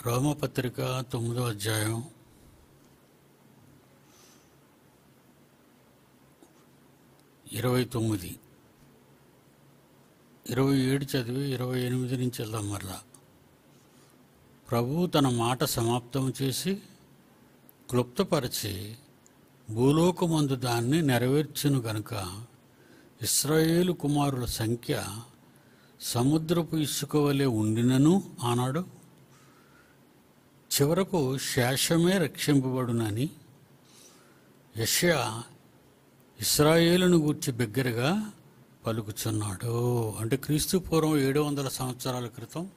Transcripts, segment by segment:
రోమపత్రిక తొమ్మిదో అధ్యాయం ఇరవై తొమ్మిది ఇరవై ఏడు చదివి ఇరవై ఎనిమిది నుంచి వెళ్దాం మరలా ప్రభువు తన మాట సమాప్తం చేసి క్లుప్తపరిచి భూలోకమందు దాన్ని నెరవేర్చును గనుక ఇస్రాయేలు కుమారుల సంఖ్య సముద్రపు ఇసుక వలె ఉండినను ఆనాడు చివరకు శేషమే రక్షింపబడునని యెషయా ఇస్రాయేలును గూర్చి బిగ్గరగా పలుకుచున్నాడు అంటే క్రీస్తు పూర్వం ఏడు వందల సంవత్సరాల క్రితం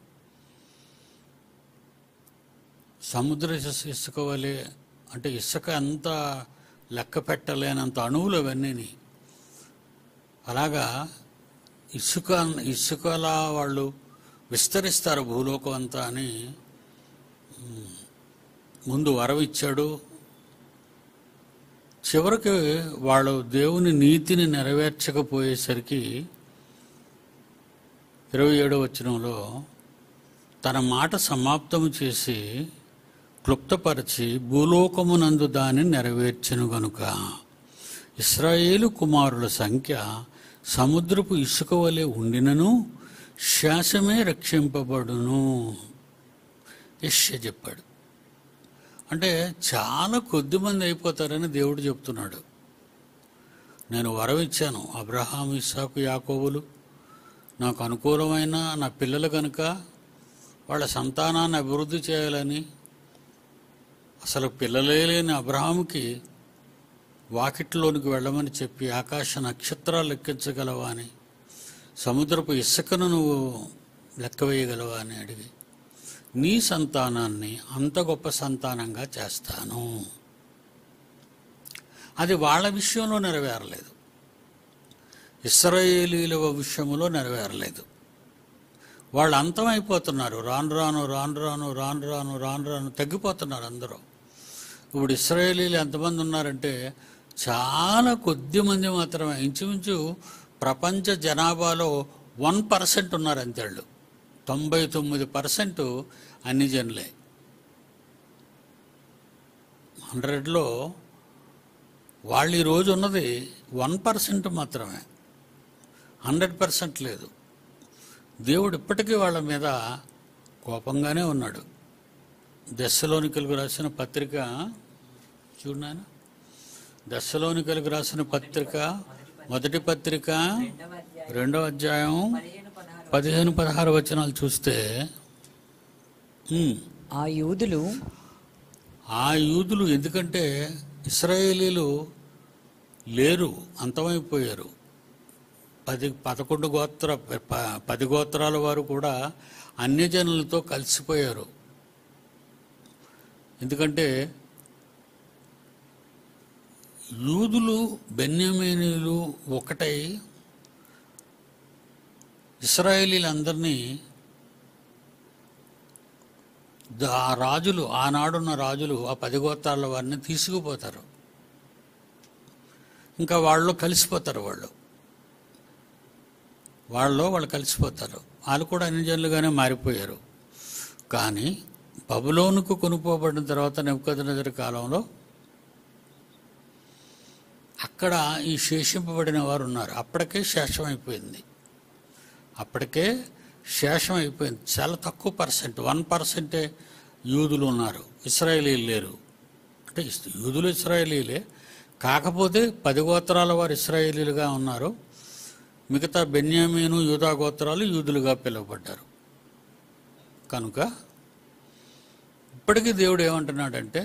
సముద్ర ఇసు- ఇసుక వలె అంటే ఇసుక ఎంత లెక్క పెట్టలేనంత అణువులు అవన్నీ అలాగా ఇసుక ఇసుకలా వాళ్ళు విస్తరిస్తారు భూలోకం అంతా అని ఉమ్, ముందు వరం ఇచ్చాడు చివరికి వాళ్ళు దేవుని నీతిని నెరవేర్చకపోయేసరికి ఇరవై ఏడో వచనంలో తన మాట సమాప్తము చేసి క్లుప్తపరిచి భూలోకమునందు దాన్ని నెరవేర్చెను గనుక ఇస్రాయేలు కుమారుల సంఖ్య సముద్రపు ఇసుక వలె ఉండినను శాసమే రక్షింపబడును యెషయా చెప్పాడు అంటే చాలా కొద్ది మంది అయిపోతారని దేవుడు చెప్తున్నాడు నేను వరం ఇచ్చాను అబ్రహాం ఇస్సాకు యాకోబులు నాకు అనుకూలమైన నా పిల్లలు కనుక వాళ్ళ సంతానాన్ని అభివృద్ధి చేయాలని అసలు పిల్లలే లేని అబ్రహాముకి వాకిట్లోనికి వెళ్ళమని చెప్పి ఆకాశ నక్షత్రాలు లెక్కించగలవా అని సముద్రపు ఇసుకను నువ్వు లెక్క వేయగలవా అని అడిగి నీ సంతానాన్ని అంత గొప్ప సంతానంగా చేస్తాను అది వాళ్ళ విషయంలో నెరవేరలేదు ఇస్రాయేలీల విషయంలో నెరవేరలేదు వాళ్ళు అంతమైపోతున్నారు రాను రాను రాను రాను రాను రాను రాను రాను తగ్గిపోతున్నారు అందరూ ఇప్పుడు ఇస్రాయేలీలు ఎంతమంది ఉన్నారంటే చాలా కొద్ది మంది మాత్రమే ఇంచుమించు ప్రపంచ జనాభాలో వన్ పర్సెంట్ ఉన్నారు అంతేళ్ళు తొంభై తొమ్మిది పర్సెంట్ అన్ని జనులే హండ్రెడ్లో వాళ్ళు ఈరోజు ఉన్నది వన్ పర్సెంట్ మాత్రమే హండ్రెడ్ పర్సెంట్ లేదు దేవుడు ఇప్పటికీ వాళ్ళ మీద కోపంగానే ఉన్నాడు దశలోనికలకు రాసిన పత్రిక చూడనాయన దశలోనికలకు రాసిన పత్రిక మొదటి పత్రిక రెండవ అధ్యాయం పదిహేను పదహారు వచనాలు చూస్తే ఉమ్, ఆ యూదులు ఆ యూదులు ఎందుకంటే ఇస్రాయేలీలు లేరు అంతమైపోయారు పది పదకొండు గోత్ర ప- పది గోత్రాల వారు కూడా అన్యజనులతో కలిసిపోయారు ఎందుకంటే యూదులు బెన్యమీనులు ఒకటై ఇస్రాయేలీలందరినీ ద- ఆ రాజులు ఆనాడున్న రాజులు ఆ పది గోత్రాల వారిని తీసుకుపోతారు ఇంకా వాళ్ళు కలిసిపోతారు వాళ్ళు వాళ్ళలో వాళ్ళు కలిసిపోతారు వాళ్ళు కూడా అన్ని జనులుగానే మారిపోయారు కానీ బబులోనుకు కొనుక్కోబడిన తర్వాత నెప్పుకొదనజరి కాలంలో అక్కడ ఈ శేషింపబడిన వారు ఉన్నారు అప్పటికే శేషం అయిపోయింది అప్పటికే శేషం అయిపోయింది చాలా తక్కువ పర్సెంట్ వన్ పర్సెంటే యూదులు ఉన్నారు ఇస్రాయేలీలు లేరు అంటే ఇస్- యూదులు ఇస్రాయేలీలే కాకపోతే పది గోత్రాల వారు ఇస్రాయేలీలుగా ఉన్నారు మిగతా బెన్యామీను యూదా గోత్రాలు యూదులుగా పిలువబడ్డారు కనుక ఇప్పటికీ దేవుడు ఏమంటున్నాడంటే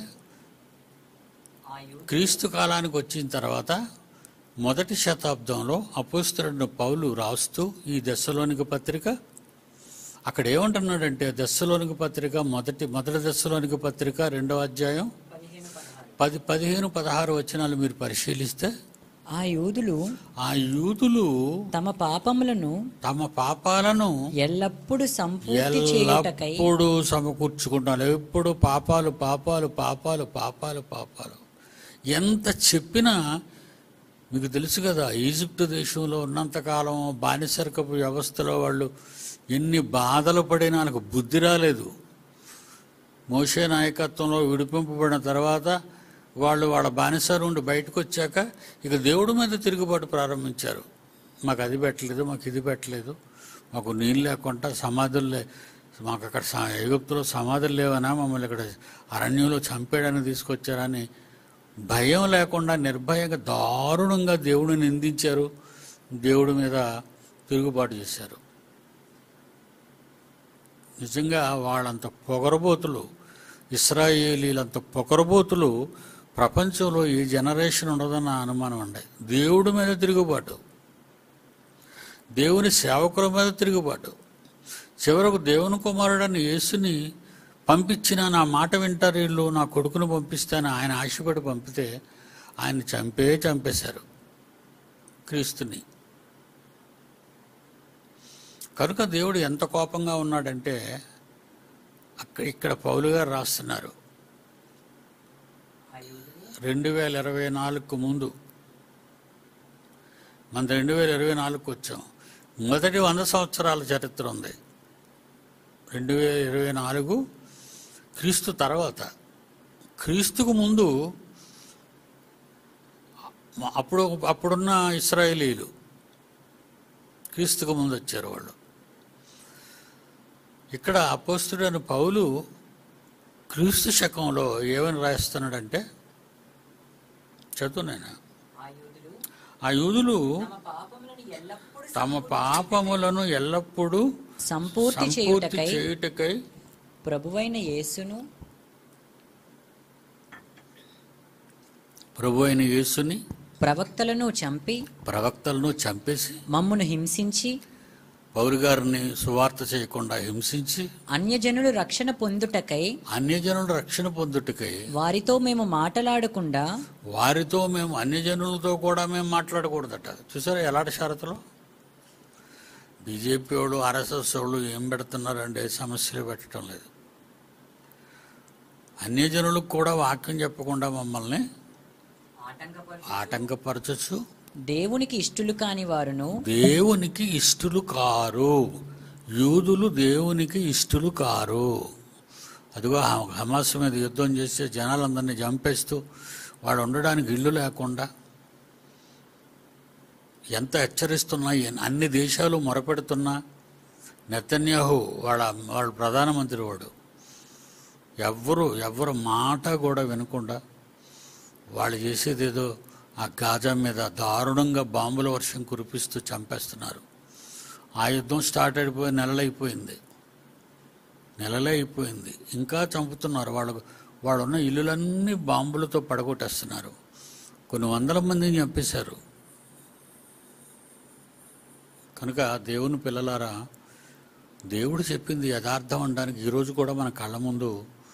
క్రీస్తు కాలానికి వచ్చిన తర్వాత మొదటి శతాబ్దంలో అపోస్తున్న పౌలు రాస్తూ ఈ దశలోనికి పత్రిక అక్కడ ఏమంటున్నాడంటే దశలోనికి పత్రిక మొదటి మొదటి దశలోనికి పత్రిక రెండవ అధ్యాయం పది పదిహేను పదహారు వచనాలు మీరు పరిశీలిస్తే ఆ యూదులు ఆ యూదులు తమ పాపములను తమ పాపాలను ఎల్లప్పుడూ సంపూర్తి చేయుటకై ఎల్లప్పుడూ సమకూర్చుకుంటారు ఎప్పుడు పాపాలు పాపాలు పాపాలు పాపాలు పాపాలు ఎంత చెప్పినా మీకు తెలుసు కదా ఈజిప్ట్ దేశంలో ఉన్నంతకాలం బానిసరకపు వ్యవస్థలో వాళ్ళు ఎన్ని బాధలు పడినా నాకు బుద్ధి రాలేదు మోషే నాయకత్వంలో విడిపింపబడిన తర్వాత వాళ్ళు వాళ్ళ బానిస నుండి బయటకు వచ్చాక ఇక దేవుడి మీద తిరుగుబాటు ప్రారంభించారు మాకు అది పెట్టలేదు మాకు ఇది పెట్టలేదు మాకు నీళ్ళు లేకుండా సమాధులు లే మాకు అక్కడ స- ఎగుప్తులో సమాధులు లేవనా మమ్మల్ని ఇక్కడ అరణ్యంలో చంపేయడానికి తీసుకొచ్చారని భయం లేకుండా నిర్భయంగా దారుణంగా దేవుడిని నిందించారు దేవుడి మీద తిరుగుబాటు చేశారు నిజంగా వాళ్ళంత పొగరబోతులు ఇస్రాయేలీలంత పొగరబోతులు ప్రపంచంలో ఈ జనరేషన్ ఉండదన్న అనుమానం ఉండే దేవుడి మీద తిరుగుబాటు దేవుని సేవకుల మీద తిరుగుబాటు చివరకు దేవుని కుమారుడని యేసుని పంపించిన నా మాట వింటారు వీళ్ళు నా కొడుకును పంపిస్తాను ఆయన ఆశపడి పంపితే ఆయన చంపే చంపేశారు క్రీస్తుని కనుక దేవుడు ఎంత కోపంగా ఉన్నాడంటే అక్కడ ఇక్కడ పౌలు గారు రాస్తున్నారు రెండు వేల ఇరవై నాలుగుకు ముందు మన రెండు వేల ఇరవై నాలుగుకి వచ్చాం మొదటి వంద సంవత్సరాల చరిత్ర ఉంది రెండు వేల ఇరవై నాలుగు క్రీస్తు తర్వాత క్రీస్తుకు ముందు అప్పుడు అప్పుడున్న ఇస్రాయేలీలు క్రీస్తుకు ముందు వచ్చారు వాళ్ళు ఇక్కడ అపోస్తుడైన పౌలు క్రీస్తు శకంలో ఏమని రాస్తున్నాడంటే చదువు నేను ఆ యూదులు తమ పాపములను ఎల్లప్పుడూ సంపూర్తి సంపూర్తి చేయుటకై చేయుటకై ప్రభువైన యేసును ప్రభు అయిన యేసుని ప్రవక్తలను చంపి ప్రవక్తలను చంపేసి మమ్మును హింసించి పౌరు గారిని సువార్త చేయకుండా హింసించి అన్యజనులు రక్షణ పొందుటకై అన్యజనులు రక్షణ పొందుటకై వారితో మేము మాటలాడకుండా వారితో మేము అన్యజనులతో కూడా మేము మాట్లాడకూడదట చూసారా ఎలాంటి షరతులు బీజేపీ వాళ్ళు ఆర్ఎస్ఎస్ వాళ్ళు ఏం పెడుతున్నారంటే సమస్యలు పెట్టడం లేదు అన్యజనులకు కూడా వాక్యం చెప్పకుండా మమ్మల్ని ఆటంకపరచచ్చు దేవునికి ఇష్టులు కాని వారును దేవునికి ఇష్టలు కారు యూదులు దేవునికి ఇష్టలు కారు అదిగో హ- హమాస్ మీద యుద్ధం చేస్తే జనాలందరినీ చంపేస్తూ వాడు ఉండడానికి ఇల్లు లేకుండా ఎంత హెచ్చరిస్తున్నా ఎన్- అన్ని దేశాలు మొరపెడుతున్నా నెతన్యాహు వాళ్ళ వాళ్ళ ప్రధానమంత్రి వాడు ఎవ్వరు ఎవ్వరు మాట కూడా వినకుండా వాళ్ళు చేసేది ఏదో ఆ గాజా మీద దారుణంగా బాంబుల వర్షం కురిపిస్తూ చంపేస్తున్నారు ఆ యుద్ధం స్టార్ట్ అయిపోయి నెలలైపోయింది నెలలే అయిపోయింది ఇంకా చంపుతున్నారు వాళ్ళు వాళ్ళున్న ఇల్లులన్నీ బాంబులతో పడగొట్టేస్తున్నారు కొన్ని వందల మందిని చంపేశారు కనుక దేవుని పిల్లలారా దేవుడు చెప్పింది యథార్థం అనడానికి ఈరోజు కూడా మన కళ్ళ ముందు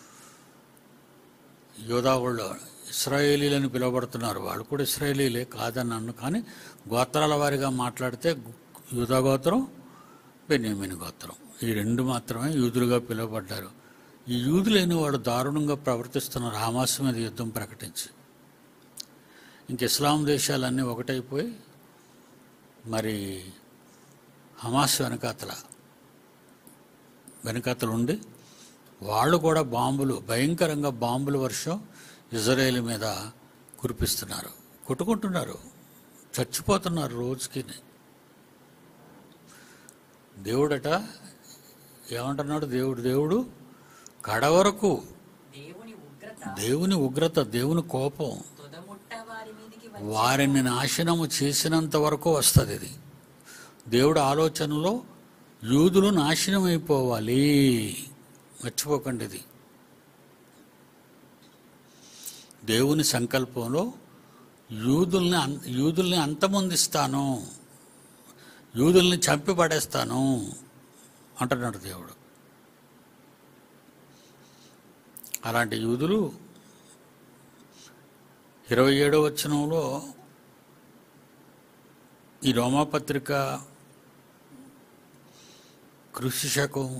యోధా వాళ్ళు ఇస్రాయేలీలని పిలువబడుతున్నారు వాళ్ళు కూడా ఇస్రాయేలీలే కాదని అన్ను కానీ గోత్రాల వారిగా మాట్లాడితే యూదా గోత్రం బెన్యామిన్ గోత్రం ఈ రెండు మాత్రమే యూదులుగా పిలువబడ్డారు ఈ యూదులైన వాడు దారుణంగా ప్రవర్తిస్తున్నారు హమాస్ మీద యుద్ధం ప్రకటించి ఇంక ఇస్లాం దేశాలన్నీ ఒకటైపోయి మరి హమాస్ వెనకాతల వెనకాతలు ఉండి వాళ్ళు కూడా బాంబులు భయంకరంగా బాంబుల వర్షం ఇజ్రాయేల్ మీద కురిపిస్తున్నారు కొట్టుకుంటున్నారు చచ్చిపోతున్నారు రోజుకి దేవుడట ఏమంటున్నాడు దేవుడు దేవుడు కడవరకు దేవుని ఉగ్రత దేవుని ఉగ్రత దేవుని కోపం తుదముట్ట వారి మీదికి వారిని నాశనము చేసినంత వరకు వస్తుంది ఇది దేవుడు ఆలోచనలో యూదులు నాశనం అయిపోవాలి మర్చిపోకండి ఇది దేవుని సంకల్పంలో యూదుల్ని అం- యూదుల్ని అంతమొందిస్తాను యూదుల్ని చంపి పడేస్తాను అంటున్నాడు దేవుడు అలాంటి యూదులు ఇరవై ఏడో వచనంలో ఈ రోమాపత్రిక కృషి శకం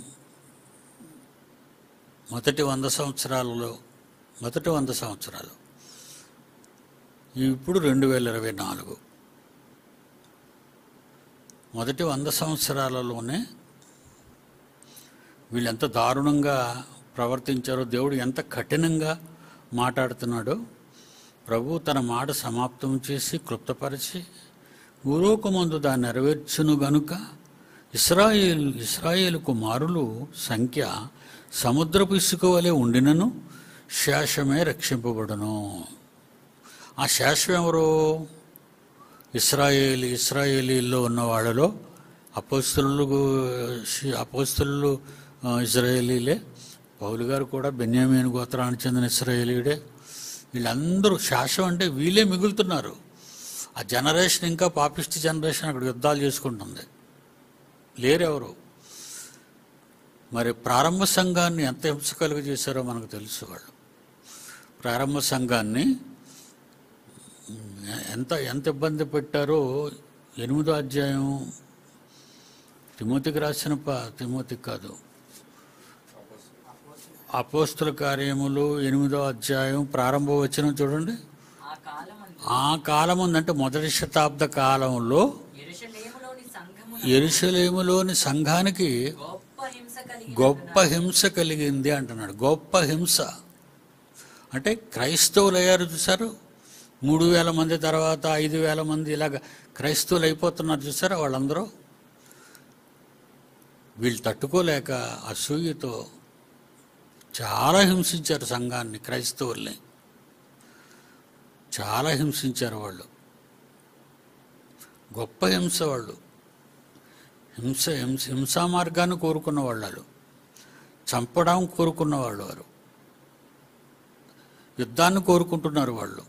మొదటి వంద సంవత్సరాలలో మొదటి వంద సంవత్సరాలు ఇప్పుడు రెండు వేల ఇరవై నాలుగు మొదటి వంద సంవత్సరాలలోనే వీళ్ళెంత దారుణంగా ప్రవర్తించారో దేవుడు ఎంత కఠినంగా మాట్లాడుతున్నాడో ప్రభు తన మాట సమాప్తం చేసి క్లుప్తపరిచి ఊరోకమందు దాన్ని నెరవేర్చును గనుక ఇస్రాయేల్ ఇస్రాయేల్ కుమారులు సంఖ్య సముద్రపు ఇసుక వలె ఉండినను శేషమే రక్షింపబడును ఆ శేషం ఎవరు ఇస్రాయేల్ ఇస్రాయేలీల్లో ఉన్న వాళ్ళలో అపోస్తులు అపోస్తులు ఇజ్రాయేలీలే పౌలు గారు కూడా బెన్యామీన్ గోత్రానికి చెందిన ఇస్రాయేలీడే వీళ్ళందరూ శాశ్వం అంటే వీళ్ళే మిగులుతున్నారు ఆ జనరేషన్ ఇంకా పాపిస్ట్ జనరేషన్ అక్కడ యుద్ధాలు చేసుకుంటుంది లేరెవరు మరి ప్రారంభ సంఘాన్ని ఎంత హింస కలుగు చేశారో మనకు తెలుసు వాళ్ళు ప్రారంభ సంఘాన్ని ఎంత ఎంత ఇబ్బంది పెట్టారో ఎనిమిదో అధ్యాయం తిమోతికి రాసిన ప తిమోతికి కాదు అపోస్తుల కార్యములు ఎనిమిదో అధ్యాయం ప్రారంభ వచనం చూడండి ఆ కాలమందు ఆ కాలం ఉందంటే మొదటి శతాబ్ద కాలంలో యెరూషలేములోని సంఘమున ఎరుసలేములోని సంఘానికి గొప్ప హింస కలిగి గొప్ప హింస కలిగింది అంటున్నాడు గొప్ప హింస అంటే క్రైస్తవులు అయ్యారు చూసారు మూడు వేల మంది తర్వాత ఐదు వేల మంది ఇలాగ క్రైస్తవులు అయిపోతున్నారు చూసారా వాళ్ళందరూ వీళ్ళు తట్టుకోలేక అసూయతో చాలా హింసించారు సంఘాన్ని క్రైస్తవుల్ని చాలా హింసించారు వాళ్ళు గొప్ప హింస వాళ్ళు హింస హింస హింసా మార్గాన్ని కోరుకున్న వాళ్ళు చంపడం కోరుకున్న వాళ్ళు వారు యుద్ధాన్ని కోరుకుంటున్నారు వాళ్ళు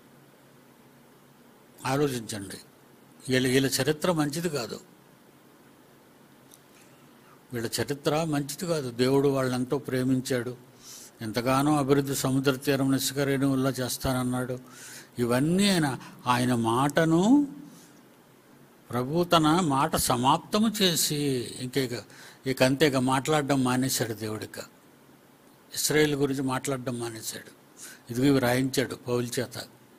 ఆలోచించండి వీళ్ళ వీళ్ళ చరిత్ర మంచిది కాదు వీళ్ళ చరిత్ర మంచిది కాదు దేవుడు వాళ్ళని ఎంతో ప్రేమించాడు ఎంతగానో అభివృద్ధి సముద్ర తీరం నిస్కరేణువుల్లా చేస్తానన్నాడు ఇవన్నీ ఆయన ఆయన మాటను ప్రభు తన మాట సమాప్తము చేసి ఇంక ఇక అంతే ఇక మాట్లాడడం మానేశాడు దేవుడిక ఇస్రాయేల్ గురించి మాట్లాడడం మానేశాడు ఇదిగో ఇవి రాయించాడు పౌలు చేత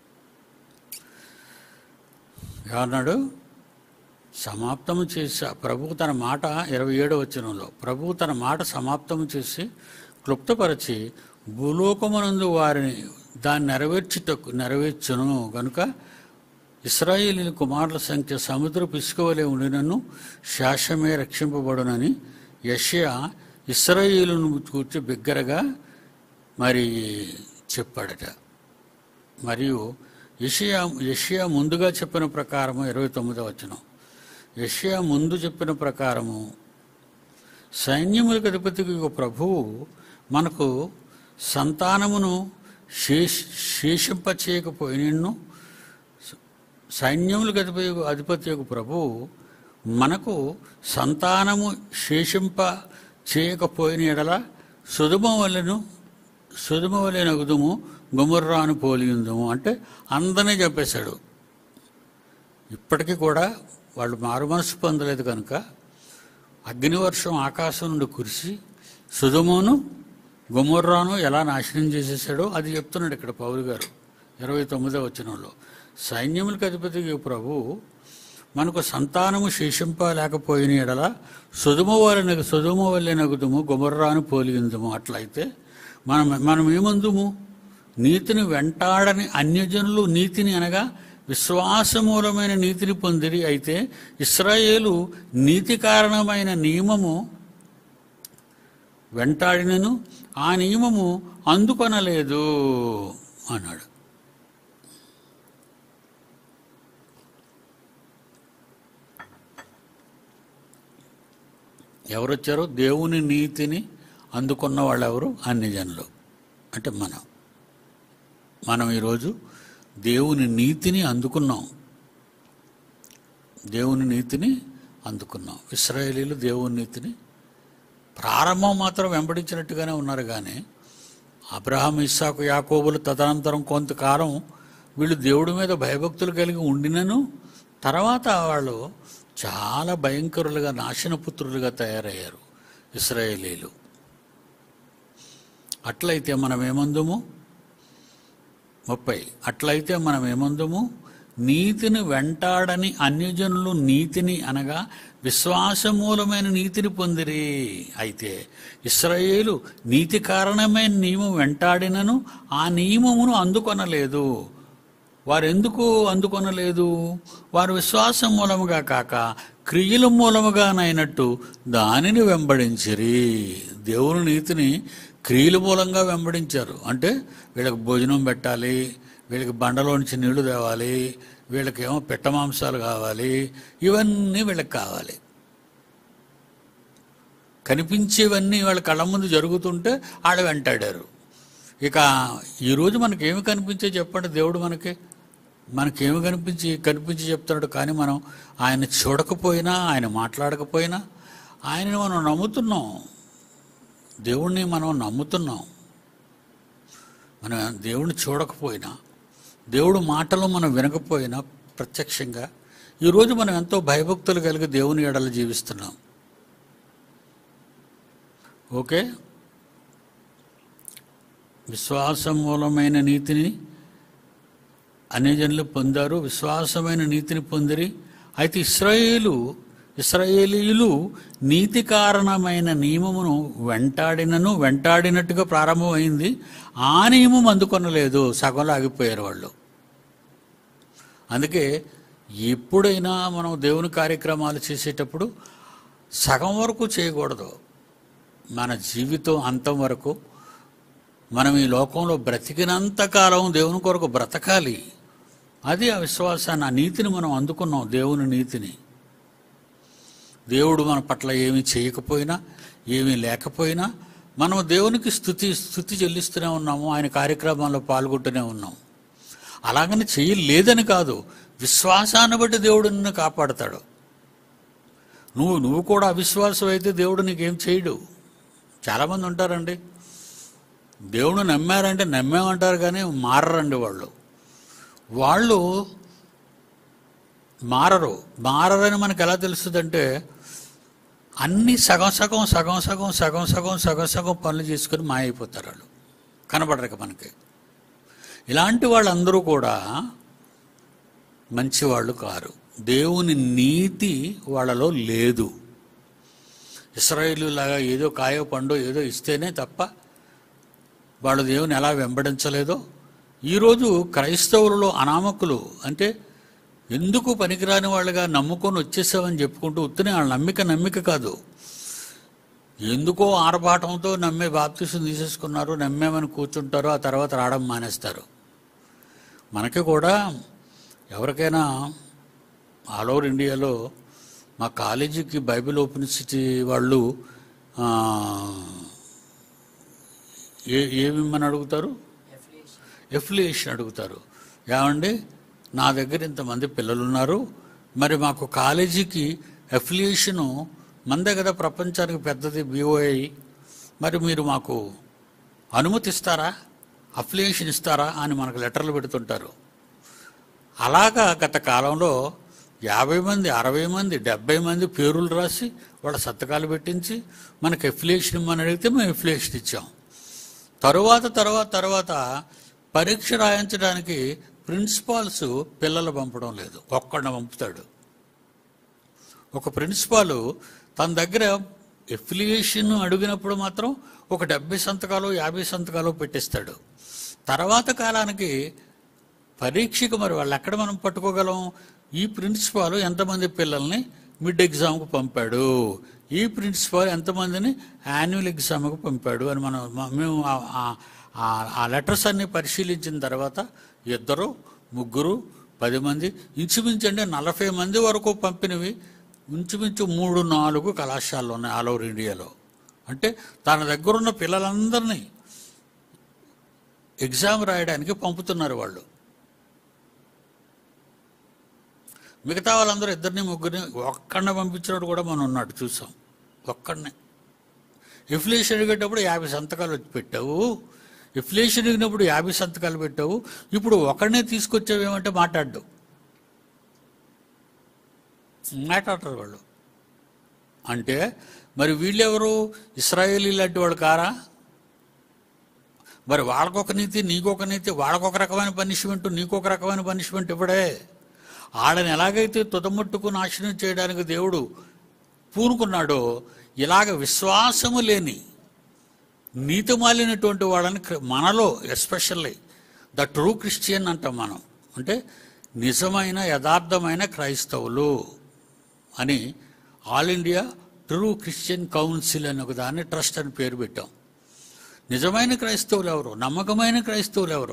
ఏమన్నాడు సమాప్తము చేసి ప్రభు తన మాట ఇరవై ఏడో వచనంలో ప్రభు తన మాట సమాప్తము చేసి క్లుప్తపరచి భూలోకమునందు వారిని దాన్ని నెరవేర్చుటకు నెరవేర్చును గనుక ఇస్రాయేలీల కుమారుల సంఖ్య సముద్రపు ఇసుక వలె ఉండినను శాశ్వమే రక్షింపబడునని యష్యా ఇస్రాయేలును కూర్చి బిగ్గరగా మరి చెప్పాడట మరియు యషియా యషియా ముందుగా చెప్పిన ప్రకారము ఇరవై తొమ్మిదో వచనం యషియా ముందు చెప్పిన ప్రకారము సైన్యములకు అధిపతికి ఒక ప్రభువు మనకు సంతానమును శేష శేషింపచేయకపోయినను సైన్యములకు అధిపతి అధిపతి యొక్క ప్రభువు మనకు సంతానము శేషింప చేయకపోయిన ఎడల సుధుమ వలెను సుధుమ వలె నగుదుము గుమర్రాను పోలియుందుము అంటే అందరినీ చెప్పేశాడు ఇప్పటికీ కూడా వాళ్ళు మారు మనసు పొందలేదు కనుక అగ్నివర్షం ఆకాశం నుండి కురిసి సుధుమును గుమర్రాను ఎలా నాశనం చేసేసాడో అది చెప్తున్నాడు ఇక్కడ పౌరు గారు ఇరవై తొమ్మిదో వచనంలో సైన్యములకు అధిపతి ప్రభు మనకు సంతానము శేషింప లేకపోయిన ఎడల సుధుమ వలె సుధుమ వల్లే నగుదుము గుమర్రాను పోలియుందుము అట్లయితే మనం మనం ఏమందుము నీతిని వెంటాడని అన్యజనులు నీతిని అనగా విశ్వాసమూలమైన నీతిని పొందిరి అయితే ఇస్రాయేలు నీతి కారణమైన నియమము వెంటాడినను ఆ నియమము అందుకొనలేదు అన్నాడు ఎవరొచ్చారో దేవుని నీతిని అందుకున్న వాళ్ళు ఎవరు అన్ని జనులు అంటే మనం మనం ఈరోజు దేవుని నీతిని అందుకున్నాం దేవుని నీతిని అందుకున్నాం ఇస్రాయేలీలు దేవుని నీతిని ప్రారంభం మాత్రం వెంబడించినట్టుగానే ఉన్నారు కానీ అబ్రహాం ఇస్సాకు యాకోబులు తదనంతరం కొంతకాలం వీళ్ళు దేవుడి మీద భయభక్తులు కలిగి ఉండినను తర్వాత వాళ్ళు చాలా భయంకరులుగా నాశనపుత్రులుగా తయారయ్యారు ఇస్రాయేలీలు అట్లయితే మనం ఏమందుము ముప్పై అట్లయితే మనం ఏమందుము నీతిని వెంటాడని అన్యజనులు నీతిని అనగా విశ్వాసమూలమైన నీతిని పొందిరి అయితే ఇస్రాయేలు నీతి కారణమైన నియమం వెంటాడినను ఆ నియమమును అందుకొనలేదు వారు ఎందుకు అందుకొనలేదు వారు విశ్వాసం మూలముగా కాక క్రియల మూలముగానైనట్టు దానిని వెంబడించిరి దేవుని నీతిని క్రియల మూలంగా వెంబడించారు అంటే వీళ్ళకి భోజనం పెట్టాలి వీళ్ళకి బండలోంచి నీళ్లు తేవాలి వీళ్ళకి ఏమో పిట్ట మాంసాలు కావాలి ఇవన్నీ వీళ్ళకి కావాలి కనిపించేవన్నీ వాళ్ళ కళ్ళ ముందు జరుగుతుంటే ఆడ వెంటాడారు ఇక ఈరోజు మనకేమి కనిపించే చెప్పండి దేవుడు మనకి మనకేమి కనిపించి కనిపించి చెప్తున్నాడు కానీ మనం ఆయన చూడకపోయినా ఆయన మాట్లాడకపోయినా ఆయనని మనం నమ్ముతున్నాం దేవుణ్ణి మనం నమ్ముతున్నాం మనం దేవుణ్ణి చూడకపోయినా దేవుడు మాటలు మనం వినకపోయినా ప్రత్యక్షంగా ఈరోజు మనం ఎంతో భయభక్తులు కలిగి దేవుని ఎడల జీవిస్తున్నాం ఓకే విశ్వాసం మూలమైన నీతిని అనేజనులు పొందారు విశ్వాసమైన నీతిని పొందిరి అయితే ఇస్రాయేలు ఇస్రాయేలీయులు నీతి కారణమైన నియమమును వెంటాడినను వెంటాడినట్టుగా ప్రారంభమైంది ఆ నియమం అందుకొనలేదు సగంలో ఆగిపోయారు వాళ్ళు అందుకే ఎప్పుడైనా మనం దేవుని కార్యక్రమాలు చేసేటప్పుడు సగం వరకు చేయకూడదు మన జీవితం అంతం వరకు మనం ఈ లోకంలో బ్రతికినంత కాలం దేవుని కొరకు బ్రతకాలి అది ఆ విశ్వాసాన్ని ఆ నీతిని మనం అందుకున్నాం దేవుని నీతిని దేవుడు మన పట్ల ఏమీ చేయకపోయినా ఏమీ లేకపోయినా మనం దేవునికి స్థుతి స్థుతి చెల్లిస్తూనే ఉన్నాము ఆయన కార్యక్రమాల్లో పాల్గొంటూనే ఉన్నాం అలాగని చేయలేదని కాదు విశ్వాసాన్ని బట్టి దేవుడు నిన్ను కాపాడతాడు నువ్వు నువ్వు కూడా అవిశ్వాసం అయితే దేవుడు నీకేం చేయడు చాలామంది ఉంటారండి దేవుడు నమ్మారంటే నమ్మేమంటారు కానీ మారరండి వాళ్ళు వాళ్ళు మారరు మారరని మనకు ఎలా తెలుస్తుందంటే అన్ని సగం సగం సగం సగం సగం సగం సగం సగం పనులు చేసుకొని మాయైపోతారు వాళ్ళు కనబడరు మనకి ఇలాంటి వాళ్ళందరూ కూడా మంచివాళ్ళు కారు దేవుని నీతి వాళ్ళలో లేదు ఇస్రాయేలు లాగా ఏదో కాయో పండో ఏదో ఇస్తేనే తప్ప వాళ్ళు దేవుని ఎలా వెంబడించలేదో ఈరోజు క్రైస్తవులలో అనామకులు అంటే ఎందుకు పనికిరాని వాళ్ళుగా నమ్ముకొని వచ్చేసామని చెప్పుకుంటూ ఉత్తనే వాళ్ళ నమ్మిక నమ్మిక కాదు ఎందుకో ఆర్భాటంతో నమ్మే బాప్తీసం తీసేసుకున్నారు నమ్మేమని కూర్చుంటారు ఆ తర్వాత రావడం మానేస్తారు మనకి కూడా ఎవరికైనా ఆల్ ఓవర్ ఇండియాలో మా కాలేజీకి బైబిల్ ఓపెన్ సిటీ వాళ్ళు ఆ, ఏ ఏమిమ్మని అడుగుతారు ఎఫిలియేషన్ అడుగుతారు ఏమండి నా దగ్గర ఇంతమంది పిల్లలు ఉన్నారు మరి మాకు కాలేజీకి ఎఫిలియేషను మందే కదా ప్రపంచానికి పెద్దది బీఓఐ మరి మీరు మాకు అనుమతిస్తారా అఫిలియేషన్ ఇస్తారా అని మనకు లెటర్లు పెడుతుంటారు అలాగా గత కాలంలో యాభై మంది అరవై మంది డెబ్బై మంది పేర్లు రాసి వాళ్ళ సంతకాలు పెట్టించి మనకు ఎఫిలియేషన్ ఇమ్మని అడిగితే మేము ఎఫిలియేషన్ ఇచ్చాం తరువాత తర్వాత తర్వాత పరీక్ష రాయించడానికి ప్రిన్సిపాల్స్ పిల్లలు పంపడం లేదు ఒక్కడిని పంపుతాడు ఒక ప్రిన్సిపాల్ తన దగ్గర ఎఫిలియేషన్ అడిగినప్పుడు మాత్రం ఒక డెబ్బై సంతకాలు యాభై సంతకాలు పెట్టిస్తాడు తర్వాత కాలానికి పరీక్షకు మరి వాళ్ళు ఎక్కడ మనం పట్టుకోగలం ఈ ప్రిన్సిపాల్ ఎంతమంది పిల్లల్ని మిడ్ ఎగ్జామ్కు పంపాడు ఈ ప్రిన్సిపాల్ ఎంతమందిని యాన్యువల్ ఎగ్జామ్కు పంపాడు అని మనం మ- మేము ఆ- ఆ- ఆ- ఆ లెటర్స్ అన్ని పరిశీలించిన తర్వాత ఇద్దరు ముగ్గురు పది మంది ఇంచుమించు అంటే నలభై మంది వరకు పంపినవి ఇంచుమించు మూడు నాలుగు కళాశాలలు ఉన్నాయి ఆల్ ఓవర్ ఇండియాలో అంటే తన దగ్గర ఉన్న పిల్లలందరినీ ఎగ్జామ్ రాయడానికి పంపుతున్నారు వాళ్ళు మిగతా వాళ్ళందరూ ఇద్దరిని ముగ్గురిని ఒక్కడిని పంపించినప్పుడు కూడా మనం ఉన్నాడు చూసాం ఒక్కడినే ఎఫ్లేషన్ అడిగేటప్పుడు యాభై సంతకాలు వచ్చి పెట్టావు ఎఫ్లేషన్ అడిగినప్పుడు యాభై సంతకాలు పెట్టావు ఇప్పుడు ఒకడినే తీసుకొచ్చావు ఏమంటే మాట్లాడు మాట్లాడతారు వాళ్ళు అంటే మరి వీళ్ళెవరు ఇస్రాయేలీ లాంటి వాళ్ళు కారా మరి వాళ్ళకొక నీతి నీకొక నీతి వాళ్ళకొక రకమైన పనిష్మెంట్ నీకొక రకమైన పనిష్మెంట్ ఇవ్వడే ఆడని ఎలాగైతే తుదముట్టుకు నాశనం చేయడానికి దేవుడు పూనుకున్నాడో ఇలాగ విశ్వాసము లేని నీతిమాలినటువంటి వాళ్ళని క్రి- మనలో ఎస్పెషల్లీ ద ట్రూ క్రిస్టియన్ అంటాం మనం అంటే నిజమైన యథార్థమైన క్రైస్తవులు అని all India true Christian council అని ఒక దాన్ని ట్రస్ట్ అని పేరు పెట్టాం నిజమైన క్రైస్తవులు ఎవరు నమ్మకమైన క్రైస్తవులు ఎవరు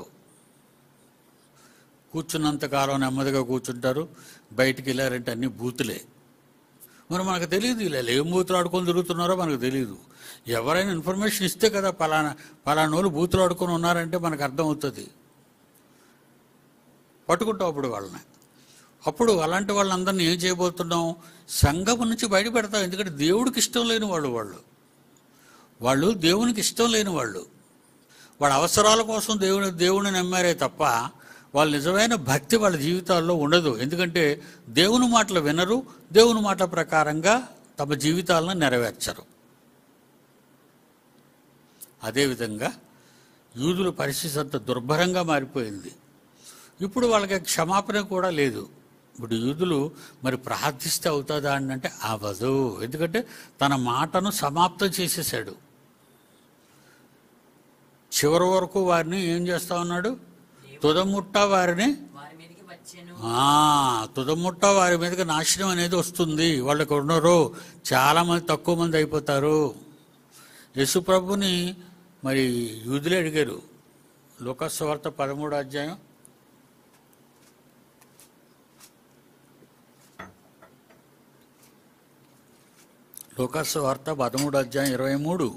కూర్చున్నంతకాలం నెమ్మదిగా కూర్చుంటారు బయటికి వెళ్ళారంటే అన్ని బూతులే మరి మనకు తెలియదు ఇలా ఏం బూతులు ఆడుకొని తిరుగుతున్నారో మనకు తెలియదు ఎవరైనా ఇన్ఫర్మేషన్ ఇస్తే కదా పలానా పలానా వాళ్ళు బూతులు ఆడుకొని ఉన్నారంటే మనకు అర్థమవుతుంది పట్టుకుంటాం అప్పుడు వాళ్ళని అప్పుడు అలాంటి వాళ్ళందరినీ ఏం చేయబోతున్నాం సంఘం నుంచి బయట పెడతాం ఎందుకంటే దేవుడికి ఇష్టం లేని వాళ్ళు వాళ్ళు వాళ్ళు దేవునికి ఇష్టం లేని వాళ్ళు వాళ్ళ అవసరాల కోసం దేవుని దేవుని నమ్మారే తప్ప వాళ్ళ నిజమైన భక్తి వాళ్ళ జీవితాల్లో ఉండదు ఎందుకంటే దేవుని మాటలు వినరు దేవుని మాట ప్రకారంగా తమ జీవితాలను నెరవేర్చరు అదేవిధంగా యూదుల పరిస్థితి అంత దుర్భరంగా మారిపోయింది ఇప్పుడు వాళ్ళకి క్షమాపణ కూడా లేదు ఇప్పుడు యూదులు మరి ప్రార్థిస్తే అవుతుందా అని అంటే అవ్వదు ఎందుకంటే తన మాటను సమాప్తం చేసేసాడు చివరి వరకు వారిని ఏం చేస్తా ఉన్నాడు తుదముట్ట వారిని వారి మీదకి వచ్చాను ఆ, తుదముట్ట వారి మీదకి నాశనం అనేది వస్తుంది వాళ్ళకి ఉన్నారు చాలా మంది తక్కువ మంది అయిపోతారు యేసుప్రభుని మరి యూదులే అడిగారు లోకస్ వార్త పదమూడు అధ్యాయం లోకస్ వార్త పదమూడు అధ్యాయం ఇరవై మూడు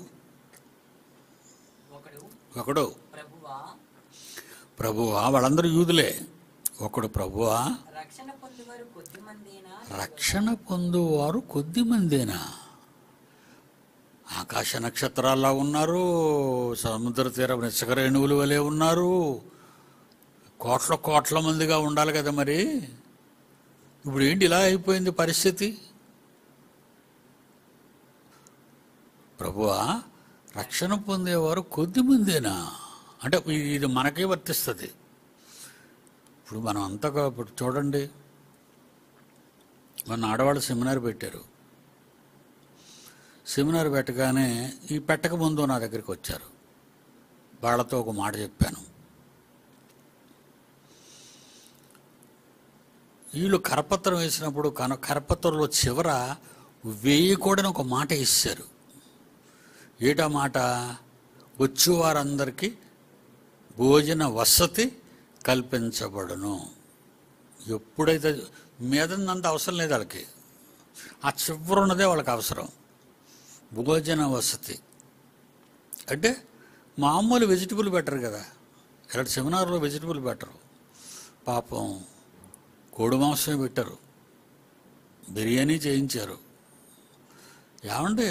ఒకడు ఒకడు ప్రభువా ప్రభువా వాళ్ళందరూ యూదులే ఒకడు ప్రభువా రక్షణ పొందువారు కొద్ది మందేనా రక్షణ పొందువారు కొద్ది మందేనా ఆకాశ నక్షత్రాల్లో ఉన్నారు సముద్ర తీరం ఇసుక రేణువుల వలె ఉన్నారు కోట్ల కోట్ల మందిగా ఉండాలి కదా మరి ఇప్పుడు ఏంటి ఇలా అయిపోయింది పరిస్థితి ప్రభువా రక్షణ పొందేవారు కొద్ది మందేనా అంటే ఇది- ఇది మనకే వర్తిస్తుంది ఇప్పుడు మనం అంతగా ఇప్పుడు చూడండి మన ఆడవాళ్ళు సెమినార్ పెట్టారు సెమినార్ పెట్టగానే ఈ పెట్టక ముందు నా దగ్గరికి వచ్చారు వాళ్ళతో ఒక మాట చెప్పాను వీళ్ళు కరపత్రం వేసినప్పుడు కన కరపత్రంలో చివర వేయకూడని ఒక మాట ఇచ్చారు ఏటా మాట వచ్చి వారందరికీ భోజన వసతి కల్పించబడును ఎప్పుడైతే మీదంత అవసరం లేదు వాళ్ళకి ఆ చివరి ఉన్నదే వాళ్ళకి అవసరం భోజన వసతి అంటే మామూలు వెజిటబుల్ బెటర్ కదా ఇలాంటి సెమినార్లో వెజిటబుల్ బెటరు పాపం కోడి మాంసమే పెట్టారు బిర్యానీ చేయించారు ఏమంటే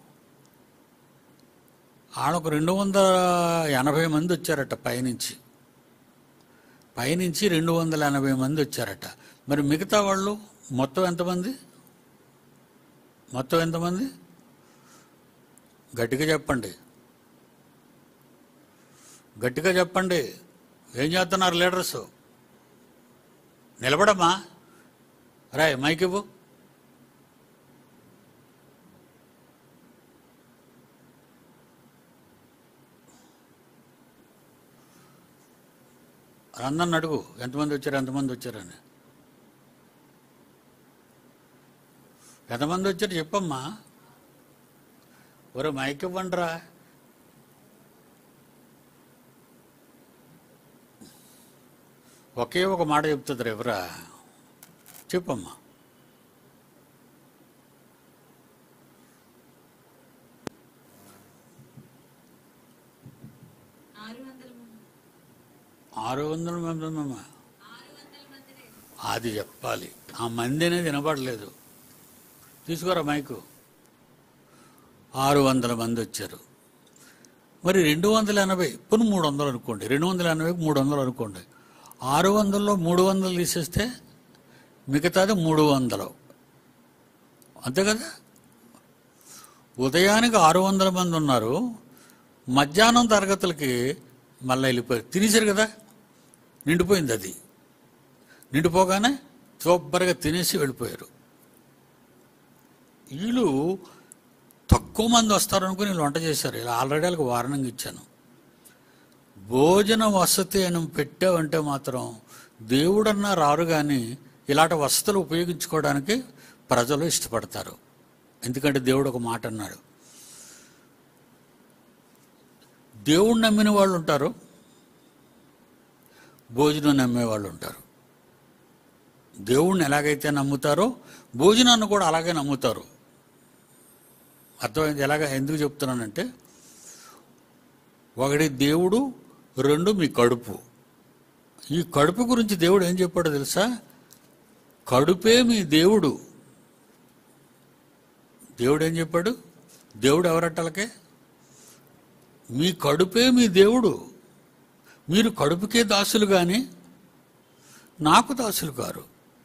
ఆడొక రెండు వందల ఎనభై మంది వచ్చారట పైనుంచి పైనుంచి రెండు వందల ఎనభై మంది వచ్చారట మరి మిగతా వాళ్ళు మొత్తం ఎంతమంది మొత్తం ఎంతమంది గట్టిగా చెప్పండి గట్టిగా చెప్పండి ఏం చేస్తున్నారు లీడర్స్ నిలబడమ్మా రాయ్ మైక్ ఇవ్వు అందరిని అడుగు ఎంతమంది వచ్చారు ఎంతమంది వచ్చారని ఎంతమంది వచ్చారు చెప్పమ్మా ఒరే మైక్ ఇవ్వండిరా ఒకే ఒక మాట చెప్తుంది ఎవరా చెప్పమ్మా ఆరు వందల మంది ఆరు వందల మంది ఉందమ్మా ఆరు వందల మందిని అది చెప్పాలి ఆ మంది అనేది వినపడలేదు తీసుకోరా మైకు ఆరు వందల మంది వచ్చారు మరి రెండు వందల ఎనభై ఇప్పుడు మూడు వందలు అనుకోండి రెండు వందల ఎనభైకి మూడు వందలు అనుకోండి ఆరు వందల్లో మూడు వందలు తీసేస్తే మిగతాది మూడు వందలు అంతే కదా ఉదయానికి ఆరు వందల మంది ఉన్నారు మధ్యాహ్నం తరగతులకి మళ్ళీ వెళ్ళిపోయారు తినేశారు కదా నిండిపోయింది అది నిండిపోగానే శుభ్రంగా తినేసి వెళ్ళిపోయారు వీళ్ళు తక్కువ మంది వస్తారనుకుని వీళ్ళు వంట చేశారు ఇలా ఆల్రెడీ వాళ్ళకి వార్నింగ్ ఇచ్చాను భోజన వసతి అని పెట్టావంటే మాత్రం దేవుడన్నా రారు కానీ ఇలాంటి వసతులు ఉపయోగించుకోవడానికి ప్రజలు ఇష్టపడతారు ఎందుకంటే దేవుడు ఒక మాట అన్నాడు దేవుడు నమ్మిన వాళ్ళు ఉంటారు భోజనం నమ్మే వాళ్ళు ఉంటారు దేవుణ్ణి ఎలాగైతే నమ్ముతారో భోజనాన్ని కూడా అలాగే నమ్ముతారు అర్థమైంది ఎలాగ ఎందుకు చెప్తున్నానంటే ఒకటి దేవుడు రెండు మీ కడుపు ఈ కడుపు గురించి దేవుడు ఏం చెప్పాడో తెలుసా కడుపే మీ దేవుడు దేవుడు ఏం చెప్పాడు దేవుడు ఎవరట్టలకే మీ కడుపే మీ దేవుడు మీరు కడుపుకే దాసులు కానీ నాకు దాసులు కారు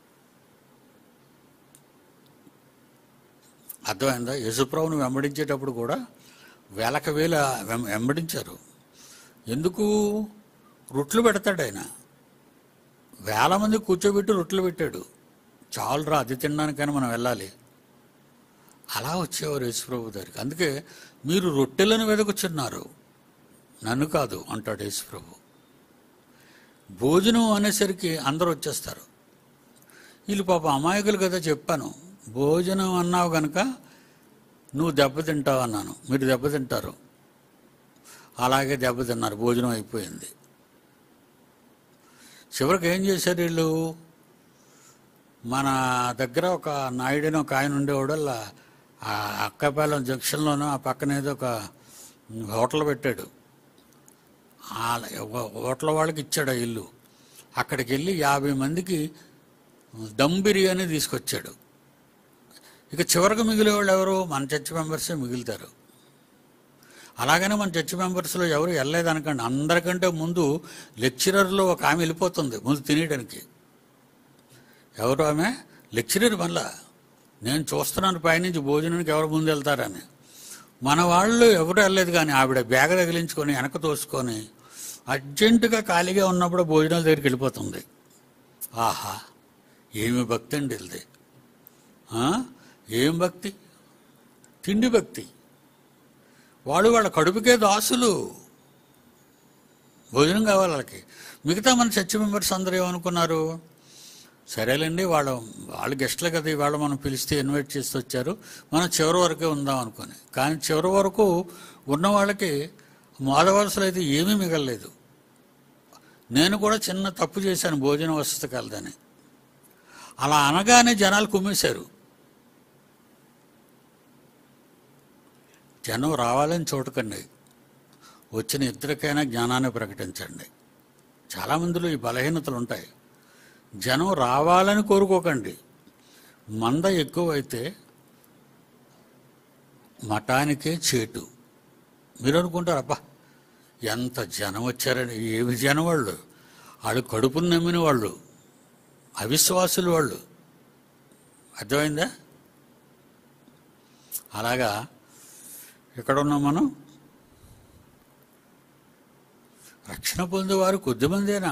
అర్థమైందా యశుప్రభుని వెంబడించేటప్పుడు కూడా వేలకు వేల వెం- వెంబడించారు ఎందుకు రొట్లు పెడతాడు ఆయన వేల మంది కూర్చోబెట్టి రొట్లు పెట్టాడు చాలురా అది తినడానికైనా మనం వెళ్ళాలి అలా వచ్చేవారు యేసుప్రభు దగ్గరికి అందుకే మీరు రొట్టెలను వెదకుచున్నారు నన్ను కాదు అంటాడు యేసుప్రభు భోజనం అనేసరికి అందరూ వచ్చేస్తారు వీళ్ళు పాప అమాయకులు కదా చెప్పాను భోజనం అన్నావు కనుక నువ్వు దెబ్బతింటావు అన్నాను మీరు దెబ్బతింటారు అలాగే దెబ్బతిన్నారు భోజనం అయిపోయింది చివరికి ఏం చేశారు వీళ్ళు మన దగ్గర ఒక నాయుడని ఒక ఆయన ఉండేవాడు అలా ఆ అక్కపాలెం జంక్షన్లోనూ ఆ పక్కన ఏదో ఒక హోటల్ పెట్టాడు ఆ హోటల్ వాళ్ళకి ఇచ్చాడు ఆ ఇల్లు అక్కడికి వెళ్ళి యాభై మందికి దమ్ బిర్యానీ తీసుకొచ్చాడు ఇక చివరికి మిగిలేవాళ్ళు ఎవరు మన చర్చ్ మెంబర్సే మిగులుతారు అలాగనే మన చర్చ్ మెంబర్స్లో ఎవరు వెళ్ళలేదనకండి అందరికంటే ముందు లెక్చరర్లో ఒక ఆమె వెళ్ళిపోతుంది ముందు తినేయడానికి ఎవరు ఆమె లెక్చరర్ మళ్ళా నేను చూస్తున్నాను పైనుంచి భోజనానికి ఎవరు ముందు వెళ్తారని మన వాళ్ళు ఎవరు వెళ్ళలేదు కానీ ఆవిడ బ్యాగ్ తగిలించుకొని వెనక తోసుకొని అర్జెంటుగా ఖాళీగా ఉన్నప్పుడు భోజనాల దగ్గరికి వెళ్ళిపోతుంది ఆహా ఏమి భక్తి అండి ఇది ఆ? ఏం భక్తి తిండి భక్తి వాళ్ళు వాళ్ళ కడుపుకే దాసులు భోజనం కావాలి వాళ్ళకి మిగతా మన చర్చ్ మెంబర్స్ అందరూ ఏమనుకున్నారు సరేలేండి వాళ్ళ వాళ్ళు గెస్ట్లే కదా ఇవాళ మనం పిలిస్తే ఇన్వైట్ చేసి వచ్చారు మనం చివరి వరకే ఉందాం అనుకొని కానీ చివరి వరకు ఉన్న వాళ్ళకి మాధవలసలు అయితే ఏమీ మిగలలేదు నేను కూడా చిన్న తప్పు చేశాను భోజన వసతి కలదని అలా అనగానే జనాలు కుమ్మేశారు జనం రావాలని చూడకండి వచ్చిన ఇద్దరికైనా జ్ఞానాన్ని ప్రకటించండి చాలామందిలో ఈ బలహీనతలు ఉంటాయి జనం రావాలని కోరుకోకండి మంద ఎక్కువైతే మఠానికే చేటు మీరు అనుకుంటారు అబ్బా ఎంత జనం వచ్చారని ఏమి జనం వాళ్ళు వాళ్ళు కడుపును నమ్మిన వాళ్ళు అవిశ్వాసులు వాళ్ళు అర్థమైందా అలాగా ఎక్కడ ఉన్నాం మనం రక్షణ పొందేవారు కొద్దిమందేనా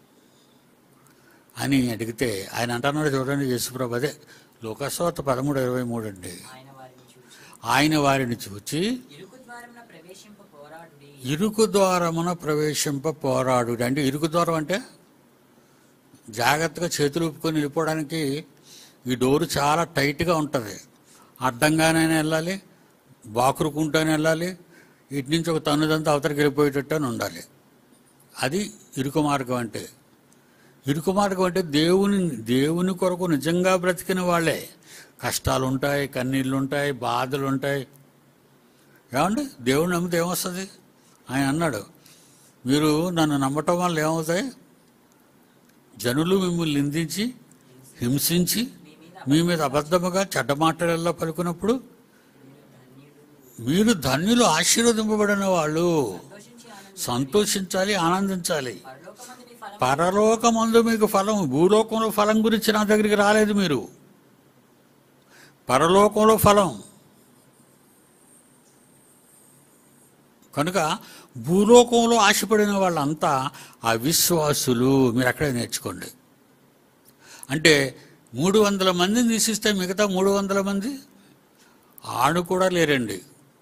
అని అడిగితే ఆయన అంటున్నాడు చూడండి యేసుప్రభు అదే లోకస్వార్త పదమూడు ఇరవై మూడు అండి ఆయన వారిని చూసి ఆయన వారిని చూచి ఇరుకు ద్వారమున ప్రవేశింప పోరాడుడి ఇరుకు ద్వారమున ప్రవేశింప పోరాడు అంటే ఇరుకు ద్వారం అంటే జాగ్రత్తగా చేతులు ఊపుకొని వెళ్ళిపోవడానికి ఈ డోరు చాలా టైట్గా ఉంటుంది అడ్డంగానే వెళ్ళాలి బాకురుకుంటానే వెళ్ళాలి ఇటు నుంచి ఒక తన్నుదంతా అవతలకి వెళ్ళిపోయేటట్టు అని ఉండాలి అది ఇరుకు మార్గం అంటే ఇరుకు మార్గం అంటే దేవుని దేవుని కొరకు నిజంగా బ్రతికిన వాళ్ళే కష్టాలు ఉంటాయి కన్నీళ్ళు ఉంటాయి బాధలు ఉంటాయి ఏమండి దేవుని నమ్మితే ఏమొస్తుంది ఆయన అన్నాడు మీరు నన్ను నమ్మటం వల్ల ఏమవుతాయి జనులు మిమ్మల్ని నిందించి హింసించి మీ మీద అబద్ధముగా చెడ్డ మాటలలో పలుకున్నప్పుడు మీరు ధన్యులు ఆశీర్వదింపబడిన వాళ్ళు సంతోషించి ఆనంద సంతోషించాలి ఆనందించాలి పరలోకమందు నీ ఫలం పరలోకమందు మీకు ఫలం భూలోకంలో ఫలం గురించి నా దగ్గరికి రాలేదు మీరు పరలోకంలో ఫలం కనుక భూలోకంలో ఆశపడిన వాళ్ళంతా అవిశ్వాసులు మీరు అక్కడే నేర్చుకోండి అంటే మూడు వందల మందిని తీసిస్తే మిగతా మూడు వందల మంది ఆడు కూడా లేరండి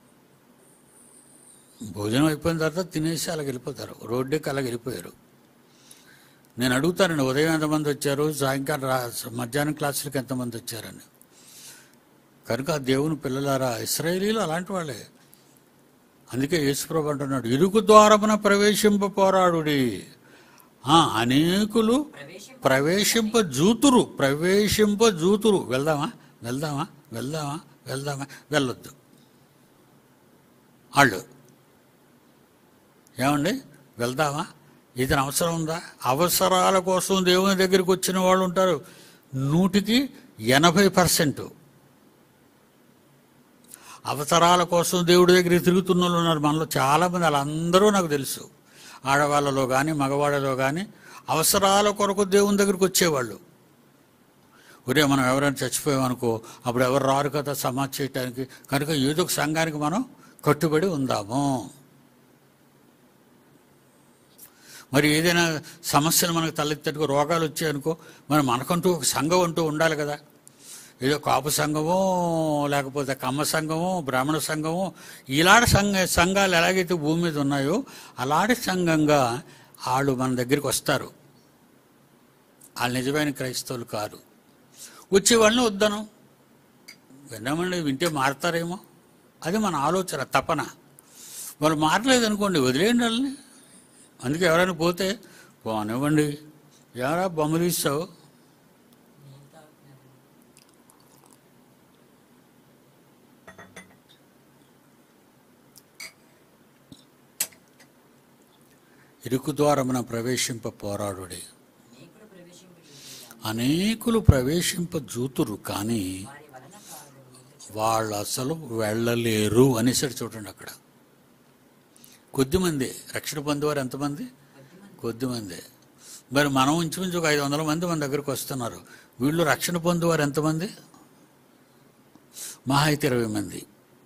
భోజనం అయిపోయిన తర్వాత తినేసి అలా వెళ్ళిపోతారు రోడ్డుకి అలా వెళ్ళిపోయారు నేను అడుగుతానండి ఉదయం ఎంతమంది వచ్చారు సాయంకాలం రా మధ్యాహ్నం క్లాసులకు ఎంతమంది వచ్చారని కనుక ఆ దేవుని పిల్లలారా ఇస్రాయేలీలు అలాంటి వాళ్ళే అందుకే యేసుప్రభు అంటున్నాడు ఇరుకు ద్వారమున ప్రవేశింప పోరాడుడి ఆ, అనేకులు ప్రవేశింప ప్రవేశింప జూతురు ప్రవేశింప జూతురు వెళ్దామా వెళ్దామా వెళ్దామా వెళ్దామా వెళ్ళొద్దు వాళ్ళు ఏమండి వెళ్దామా ఇది అవసరం ఉందా అవసరాల కోసం దేవుని దగ్గరికి వచ్చిన వాళ్ళు ఉంటారు నూటికి ఎనభై పర్సెంట్ అవసరాల కోసం దేవుడి దగ్గరికి తిరుగుతున్న వాళ్ళు ఉన్నారు మనలో చాలామంది వాళ్ళందరూ నాకు తెలుసు ఆడవాళ్ళలో కానీ మగవాళ్ళలో కానీ అవసరాల కొరకు దేవుని దగ్గరికి వచ్చేవాళ్ళు ఒరే మనం ఎవరైనా చచ్చిపోయామనుకో అప్పుడు ఎవరు రారు కదా సమాధి చేయటానికి కనుక ఏదో ఒక సంఘానికి మనం కట్టుబడి ఉందాము మరి ఏదైనా సమస్యలు మనకు తలెత్తట్టుకు రోగాలు వచ్చాయనుకో మరి మనకంటూ ఒక సంఘం అంటూ ఉండాలి కదా ఏదో కాపు సంఘమో లేకపోతే కమ్మ సంఘమో బ్రాహ్మణ సంఘమో ఇలాంటి సంఘ సంఘాలు ఎలాగైతే భూమి మీద ఉన్నాయో అలాంటి సంఘంగా వాళ్ళు మన దగ్గరికి వస్తారు వాళ్ళు నిజమైన క్రైస్తవులు కాదు వచ్చే వాళ్ళని వద్దను విన్నామండి వింటే మారతారేమో అది మన ఆలోచన తపన వాళ్ళు మారలేదనుకోండి వదిలేయండి వాళ్ళని అందుకే ఎవరైనా పోతే పోనివ్వండి ఎవరా బొమ్మలు ఇస్తావు నేను తాగుతున్నాను ఇరుకు ద్వారమున ప్రవేశింప పోరాడుడి అనేకులు ప్రవేశింప అనేకులు ప్రవేశింప జూతురు కానీ వారి వలన కాదు వాళ్ళు అసలు వెళ్ళలేరు అనేసాడు చూడండి అక్కడ కొద్దిమంది రక్షణ పొందేవారు ఎంతమంది కొద్దిమంది మరి మనం ఇంచుమించు ఒక ఐదు వందల మంది మన దగ్గరకు వస్తున్నారు వీళ్ళు రక్షణ పొందేవారు ఎంతమంది మహా అయితే ఇరవై మంది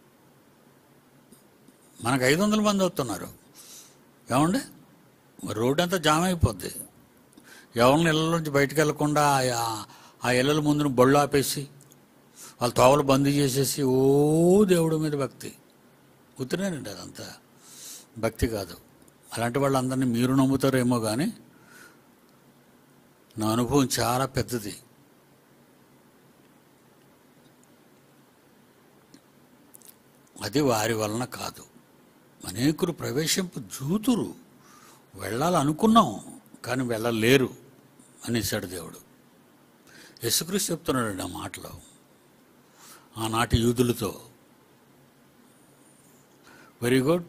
మనకు ఐదు వందల మంది వస్తున్నారు ఏమండి మరి రోడ్డు అంతా జామ్ అయిపోద్ది ఎవరిని ఇళ్ళ నుంచి బయటకు వెళ్లకుండా ఆ- ఆ ఇళ్ళల ముందున బళ్ళు ఆపేసి వాళ్ళ తోవలు బంద్ చేసేసి ఓ దేవుడి మీద భక్తి ఉత్తరేనండి అదంతా భక్తి కాదు అలాంటి వాళ్ళందరినీ మీరు నమ్ముతారేమో కానీ నా అనుభవం చాలా పెద్దది అది వారి వలన కాదు అనేకులు ప్రవేశింపు జూతురు వెళ్ళాలనుకున్నాం కానీ వెళ్ళలేరు అనేసాడు దేవుడు యేసుక్రీస్తు చెప్తున్నాడు ఆ మాటలో ఆనాటి యూదులతో వెరీ గుడ్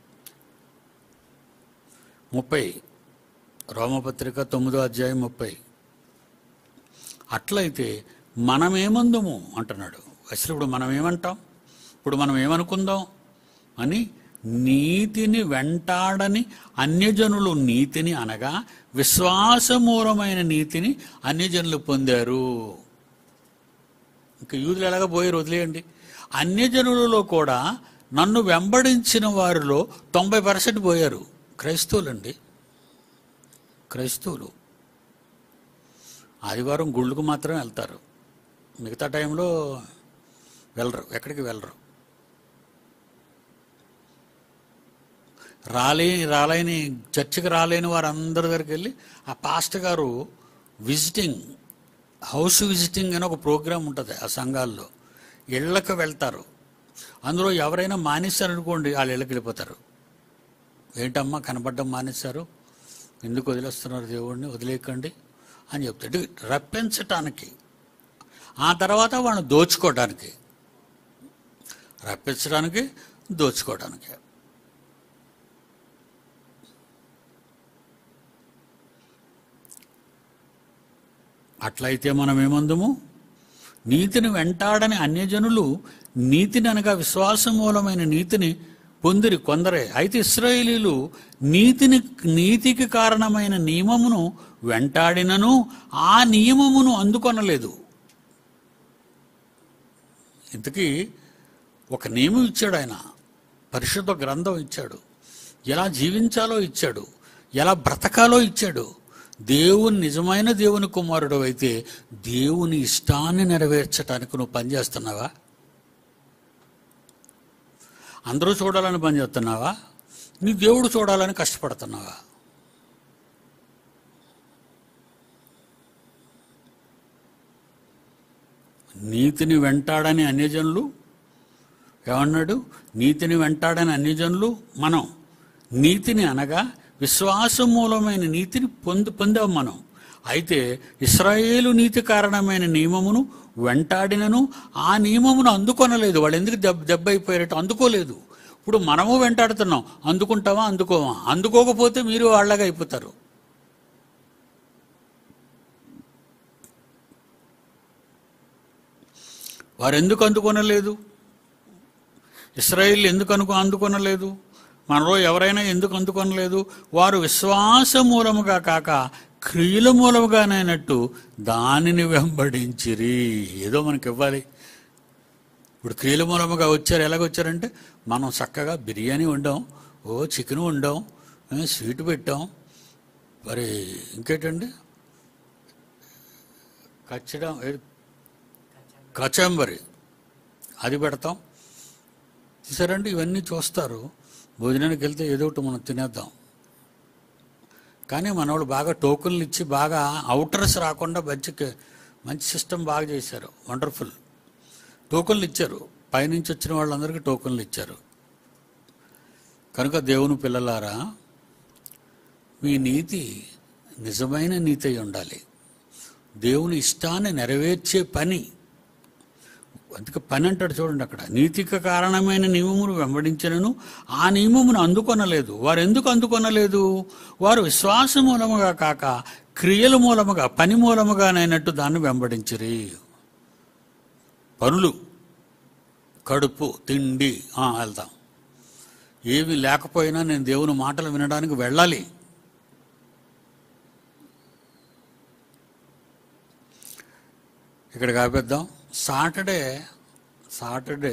ముప్పై రోమపత్రిక తొమ్మిదో అధ్యాయం ముప్పై అట్లయితే మనమేమందుము అంటున్నాడు అసలు ఇప్పుడు మనం ఏమంటాం ఇప్పుడు మనం ఏమనుకుందాం అని నీతిని వెంటాడని అన్యజనులు నీతిని అనగా విశ్వాసమూలమైన నీతిని అన్యజనులు పొందారు ఇంకా యూదులు ఎలాగ పోయారు వదిలేయండి అన్యజనులలో కూడా నన్ను వెంబడించిన వారిలో తొంభై పర్సెంట్ పోయారు క్రైస్తవులండి క్రైస్తవులు ఆదివారం గుళ్ళకు మాత్రమే వెళ్తారు మిగతా టైంలో వెళ్ళరు ఎక్కడికి వెళ్ళరు రాలే రాలేని చర్చికి రాలేని వారందరి దగ్గరికి వెళ్ళి ఆ పాస్టర్ గారు విజిటింగ్ హౌస్ విజిటింగ్ అని ఒక ప్రోగ్రాం ఉంటుంది ఆ సంఘాల్లో ఇళ్ళకి వెళ్తారు అందులో ఎవరైనా మానేశారనుకోండి వాళ్ళు ఇళ్ళకి వెళ్ళిపోతారు ఏంటమ్మా కనపడడం మానేశారు ఎందుకు వదిలేస్తున్నారు దేవుడిని వదిలేయకండి అని చెప్తాడు రప్పించటానికి ఆ తర్వాత వాళ్ళని దోచుకోవడానికి రప్పించడానికి దోచుకోవడానికి అట్లయితే మనం ఏమందుము నీతిని వెంటాడని అన్యజనులు నీతిని అనగా విశ్వాసమూలమైన నీతిని పొందిరి కొందరే అయితే ఇస్రాయేలీలు నీతిని నీతికి కారణమైన నియమమును వెంటాడినను ఆ నియమమును అందుకొనలేదు ఇంతకీ ఒక నియమం ఇచ్చాడు ఆయన పరిశుద్ధ గ్రంథం ఇచ్చాడు ఎలా జీవించాలో ఇచ్చాడు ఎలా బ్రతకాలో ఇచ్చాడు దేవుని నిజమైన దేవుని కుమారుడు అయితే దేవుని ఇష్టాన్ని నెరవేర్చడానికి నువ్వు పనిచేస్తున్నావా అందరూ చూడాలని పనిచేస్తున్నావా నీ దేవుడు చూడాలని కష్టపడుతున్నావా నీతిని వెంటాడని అన్యజనులు ఏమన్నాడు నీతిని వెంటాడని అన్యజనులు మనం నీతిని అనగా విశ్వాసం మూలమైన నీతిని పొంది పొందాం మనం అయితే ఇస్రాయేలు నీతి కారణమైన నియమమును వెంటాడినను ఆ నియమమును అందుకొనలేదు వాళ్ళు ఎందుకు దెబ్బ దెబ్బ అయిపోయారట అందుకోలేదు ఇప్పుడు మనము వెంటాడుతున్నాం అందుకుంటావా అందుకోవా అందుకోకపోతే మీరు వాళ్ళగా అయిపోతారు వారు ఎందుకు అందుకొనలేదు ఇస్రాయిల్ ఎందుకు అనుకు అందుకొనలేదు మనలో ఎవరైనా ఎందుకు అందుకొనలేదు వారు విశ్వాస మూలముగా కాక క్రియల మూలముగానైనట్టు దానిని వెంబడించిరి ఏదో మనకి ఇవ్వాలి ఇప్పుడు క్రియల మూలముగా వచ్చారు ఎలాగొచ్చారంటే మనం చక్కగా బిర్యానీ వండాం ఓ చికెన్ వండాం ఏ, స్వీట్ పెట్టాం మరి ఇంకేంటండి కచ్చడం ఏ- కచంబరి అది పెడతాం చూసారండి ఇవన్నీ చూస్తారు భోజనానికి వెళ్తే ఏదో ఒకటి మనం తినేద్దాం కానీ మనవాళ్ళు బాగా టోకన్లు ఇచ్చి బాగా అవుటర్స్ రాకుండా మంచి మంచి సిస్టమ్ బాగా చేశారు వండర్ఫుల్ టోకన్లు ఇచ్చారు పైనుంచి వచ్చిన వాళ్ళందరికీ టోకన్లు ఇచ్చారు కనుక దేవుని పిల్లలారా మీ నీతి నిజమైన నీతి అయి ఉండాలి దేవుని ఇష్టాన్ని నెరవేర్చే పని అందుకే పని అంటాడు చూడండి అక్కడ నీతిక కారణమైన నియమమును వెంబడించినను ఆ నియమమును అందుకొనలేదు వారు ఎందుకు అందుకొనలేదు వారు విశ్వాస మూలముగా కాక క్రియల మూలముగా పని మూలముగానైనట్టు దాన్ని వెంబడించిరి పనులు కడుపు తిండి ఆ, వెళ్తాం ఏమి లేకపోయినా నేను దేవుని మాటలు వినడానికి వెళ్ళాలి ఇక్కడ కాపేద్దాం సాటర్డే సాటర్డే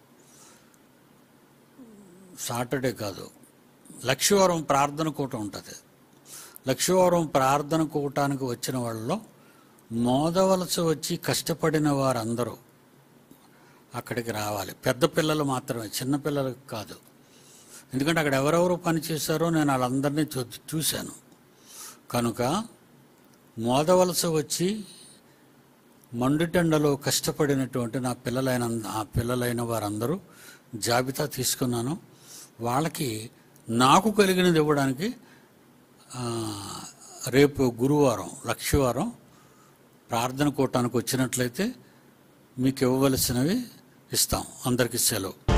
సాటర్డే కాదు లక్ష్యవారం ప్రార్థన కూట ఉంటుంది లక్ష్యవారం ప్రార్థన కూటానికి వచ్చిన వాళ్ళలో మోదవలస వచ్చి కష్టపడిన వారందరూ అక్కడికి రావాలి పెద్ద పిల్లలు మాత్రమే చిన్న పిల్లలకు కాదు ఎందుకంటే అక్కడ ఎవరెవరు పని చేశారో నేను వాళ్ళందరినీ చూ చూశాను కనుక మోదవలస వచ్చి మండుటెండలో కష్టపడినటువంటి నా పిల్లలైన ఆ పిల్లలైన వారందరూ జాబితా తీసుకున్నాను వాళ్ళకి నాకు కలిగినది ఇవ్వడానికి ఆ, రేపు గురువారం లక్ష్యవారం ప్రార్థన కూటానికి వచ్చినట్లయితే మీకు ఇవ్వవలసినవి ఇస్తాం అందరికీ సెలవు